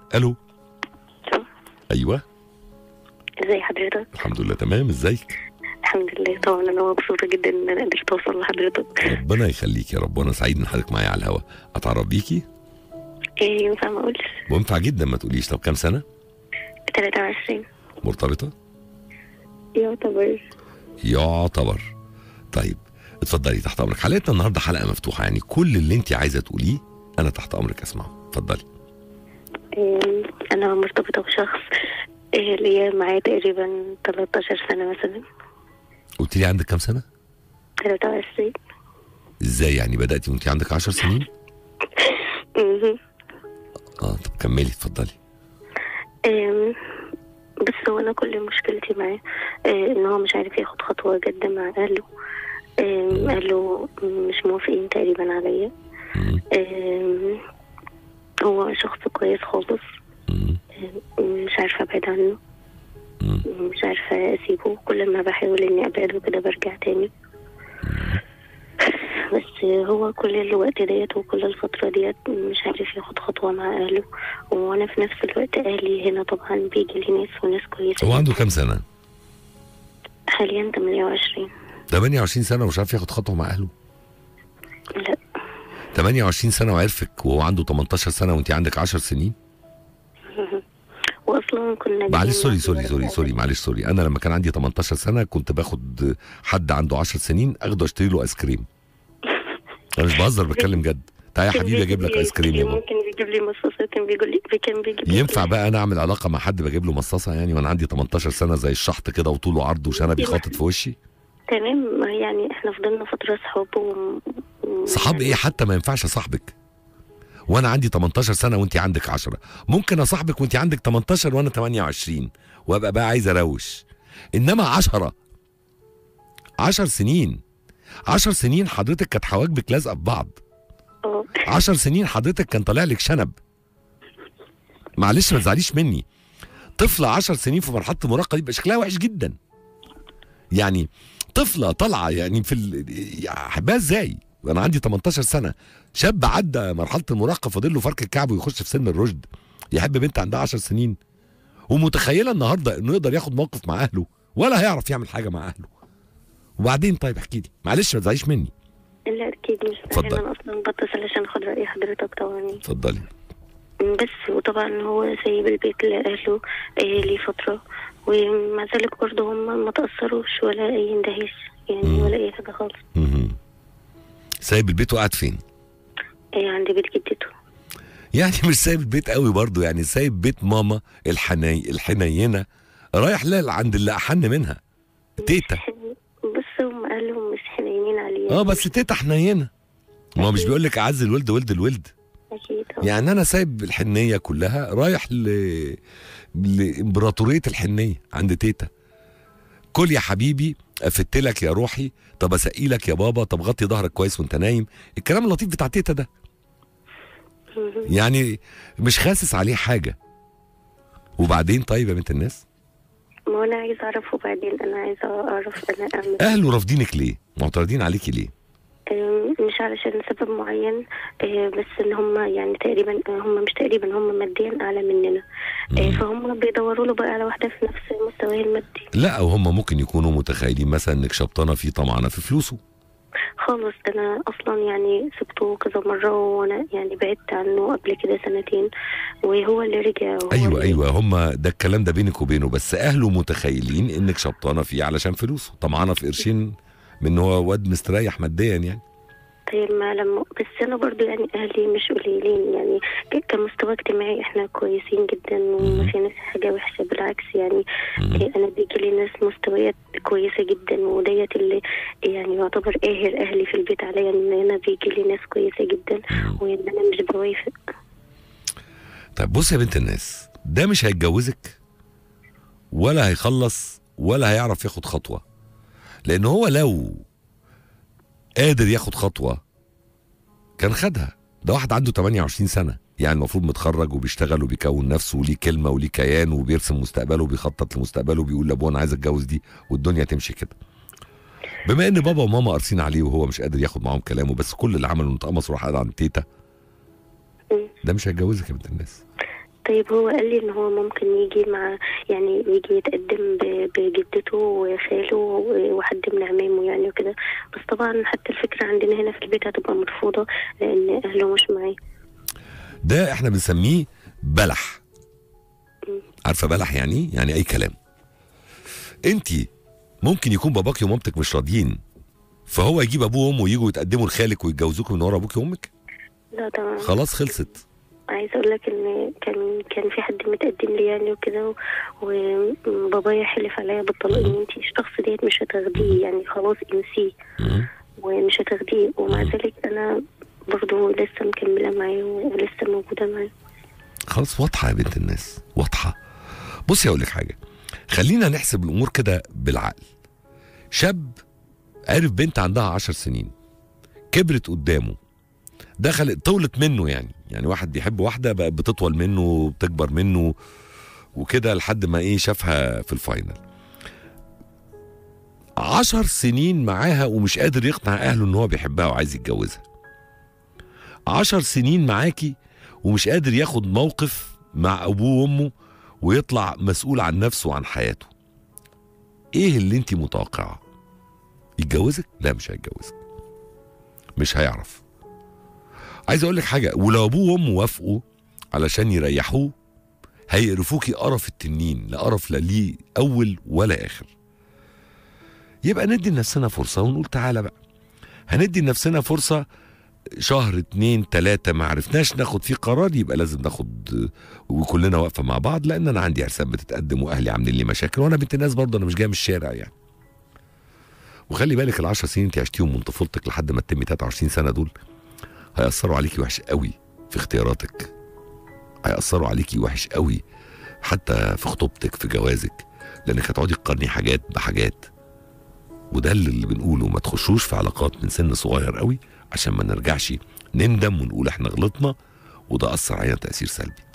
الو ألو. ايوه ازي حضرتك الحمد لله تمام ازيك الحمد لله طبعا انا مبسوطه جدا ان انا قدرت اوصل لحضرتك ربنا يخليك يا رب وانا سعيد ان حضرتك معايا على الهوا اتعرف بيكي ايه ينفع ما اقولش ممتع جدا ما تقوليش طب كام سنه 23 مرتبطه يعتبر يعتبر طيب اتفضلي تحت امرك حلقتنا النهارده حلقه مفتوحه يعني كل اللي انت عايزه تقوليه انا تحت امرك اسمعه اتفضلي إيه انا مرتبطه بشخص إيه ليا معاه تقريبا 13 سنه مثلا قلت لي عندك كام سنه 23 ازاي يعني بداتي وانت عندك 10 سنين مهم. اه طب كملي اتفضلي إيه بس هو انا كل مشكلتي معاه إيه ان هو مش عارف ياخد خطوه جاده مع اهله إيه اهله مش موافقين تقريبا عليا مم. إيه هو شخص كويس خالص مم. مش عارفة أبعد عنه مم. مش عارفة أسيبه كل ما بحاول إني أبعده كده برجع تاني بس هو كل الوقت ديت وكل الفترة ديت مش عارف ياخد خطوة مع أهله وأنا في نفس الوقت أهلي هنا طبعا بيجي لي ناس وناس كويسة هو عنده كام سنه حاليا 28 28 سنه ومش عارف ياخد خطوه مع اهله لا 28 سنه وعرفك وهو عنده 18 سنه وانت عندك 10 سنين وأصلا كنا معلش جايين سوري مع سوري بعض. سوري سوري معلش سوري انا لما كان عندي 18 سنه كنت باخد حد عنده 10 سنين اخده اشتري له ايس كريم انا مش بهزر بتكلم جد تعالى يا كان حبيبي اجيب لك بيجيب ايس كريم يا لي- بابا ممكن بيجيب لي مصاصات كان بيقول لي كان بيجيب لي ينفع بقى انا اعمل علاقه مع حد بجيب له مصاصه يعني وانا عندي 18 سنه زي الشحط كده وطول وعرض وشنبي خاطط في وشي تمام ما يعني احنا فضلنا فترة صحاب و... و- صحاب ايه حتى ما ينفعش اصاحبك وانا عندي 18 سنه وانت عندك 10 ممكن اصاحبك وانت عندك 18 وانا 28 وابقى بقى عايز اروش انما 10 10 سنين 10 سنين حضرتك كانت حواجبك لازقه في بعض اه 10 سنين حضرتك كان طالع لك شنب معلش ما تزعليش مني طفله 10 سنين في مرحله المراهقه دي يبقى شكلها وحش جدا يعني طفله طالعه يعني في ال... احبها ازاي انا عندي 18 سنه شاب عدى مرحله المراهقه فاضل له فرك الكعب ويخش في سن الرشد يحب بنت عندها 10 سنين ومتخيله النهارده انه يقدر ياخد موقف مع اهله ولا هيعرف يعمل حاجه مع اهله وبعدين طيب احكي لي معلش ما تزعليش مني لا اكيد مش اتفضل. فاهم انا اصلا بتصل عشان اخد راي حضرتك طبعا اتفضلي بس وطبعا هو سايب البيت لاهله إيه ليه فترة ومع ذلك برضه هم ما تأثروش ولا اي اندهاش يعني مم. ولا اي حاجة خالص مهم. سايب البيت وقاعد فين إيه عند بيت جدته يعني مش سايب البيت قوي برضو يعني سايب بيت ماما الحني الحنينه رايح لا عند اللي احن منها تيتا بس هم اهلهم مش حنينين عليه اه بس تيتا حنينه ما هو مش بيقول لك اعز الولد ولد الولد اكيد آه. يعني انا سايب الحنيه كلها رايح ل لامبراطوريه الحنيه عند تيتا كل يا حبيبي افت لك يا روحي طب اسقي لك يا بابا طب غطي ظهرك كويس وانت نايم الكلام اللطيف بتاع تيتا ده مهم. يعني مش خاسس عليه حاجه وبعدين طيب يا بنت الناس ما انا عايزه اعرف وبعدين انا عايزه اعرف انا اعمل اهله رافضينك ليه معترضين عليكي ليه آم، مش علشان سبب معين آه، بس ان هم يعني تقريبا آه، هم مش تقريبا هم ماديا اعلى مننا آه، فهم بيدوروا له بقى على واحده في نفس مستواه المادي لا وهم ممكن يكونوا متخيلين مثلا انك شبطانه فيه طمعانه في فلوسه خالص انا اصلا يعني سبته كذا مره وانا يعني بعدت عنه قبل كده سنتين وهو اللي رجع وهو ايوه اللي- ايوه هم ده الكلام ده بينك وبينه بس اهله متخيلين انك شبطانه فيه علشان فلوسه طمعانه في قرشين من إن هو واد مستريح ماديا يعني طيب ما لما بس انا برضو يعني اهلي مش قليلين يعني ك- كمستوى اجتماعي احنا كويسين جدا وما فيناش حاجه وحشه بالعكس يعني إيه، انا بيجي لي ناس مستويات كويسه جدا وديت اللي يعني يعتبر قاهر اهلي في البيت عليا ان انا بيجي لي ناس كويسه جدا وان انا مش بوافق طيب بص يا بنت الناس ده مش هيتجوزك ولا هيخلص ولا هيعرف ياخد خطوه لان هو لو قادر ياخد خطوه كان خدها ده واحد عنده 28 سنه يعني المفروض متخرج وبيشتغل وبيكون نفسه وليه كلمه وليه كيان وبيرسم مستقبله وبيخطط لمستقبله وبيقول لابوه انا عايز اتجوز دي والدنيا تمشي كده بما ان بابا وماما قارصين عليه وهو مش قادر ياخد معاهم كلامه بس كل اللي عمله انه اتقمص وراح قاعد عند تيتا مم. ده مش هيتجوزك يا بنت الناس طيب هو قال لي ان هو ممكن يجي مع يعني يجي يتقدم ب- بجدته وخاله وحد من عمامه يعني وكده بس طبعا حتى الفكرة عندنا هنا في البيت هتبقى مرفوضة لان اهله مش معاه ده احنا بنسميه بلح عارفه بلح يعني إيه؟ يعني اي كلام انت ممكن يكون باباكي ومامتك مش راضيين فهو يجيب ابوه وامه ويجوا يتقدموا لخالك ويتجوزوكوا من ورا ابوكي وامك لا طبعا خلاص خلصت عايزه اقول لك ان كان كان في حد متقدم لي يعني وكده وبابايا حلف عليا بالطلاق ان انت الشخص ديت مش هتاخديه يعني خلاص انسيه مم. ومش هتاخديه ومع ذلك انا برضه لسه مكمله معاه ولسه موجوده معاه خلاص واضحه يا بنت الناس واضحه بصي اقول لك حاجه خلينا نحسب الامور كده بالعقل شاب عرف بنت عندها عشر سنين كبرت قدامه دخلت طولت منه يعني يعني واحد بيحب واحده بقت بتطول منه وبتكبر منه وكده لحد ما ايه شافها في الفاينل عشر سنين معاها ومش قادر يقنع اهله ان هو بيحبها وعايز يتجوزها عشر سنين معاكي ومش قادر ياخد موقف مع ابوه وامه ويطلع مسؤول عن نفسه وعن حياته ايه اللي انت متوقعه يتجوزك لا مش هيتجوزك مش هيعرف عايز اقول لك حاجه ولو ابوه وامه وافقوا علشان يريحوه هيقرفوكي قرف التنين لا قرف لا ليه اول ولا اخر يبقى ندي لنفسنا فرصه ونقول تعالى بقى هندي لنفسنا فرصه شهر اتنين تلاتة ما عرفناش ناخد فيه قرار يبقى لازم ناخد وكلنا واقفة مع بعض لأن أنا عندي عرسان بتتقدم وأهلي عاملين لي مشاكل وأنا بنت الناس برضه أنا مش جاي من الشارع يعني وخلي بالك العشر سنين أنت عشتيهم من طفولتك لحد ما تتمي 23 سنة دول هيأثروا عليكي وحش قوي في اختياراتك هيأثروا عليكي وحش قوي حتى في خطوبتك في جوازك لأنك هتقعدي تقارني حاجات بحاجات وده اللي بنقوله ما تخشوش في علاقات من سن صغير قوي عشان ما نرجعش نندم ونقول احنا غلطنا وده اثر علينا تاثير سلبي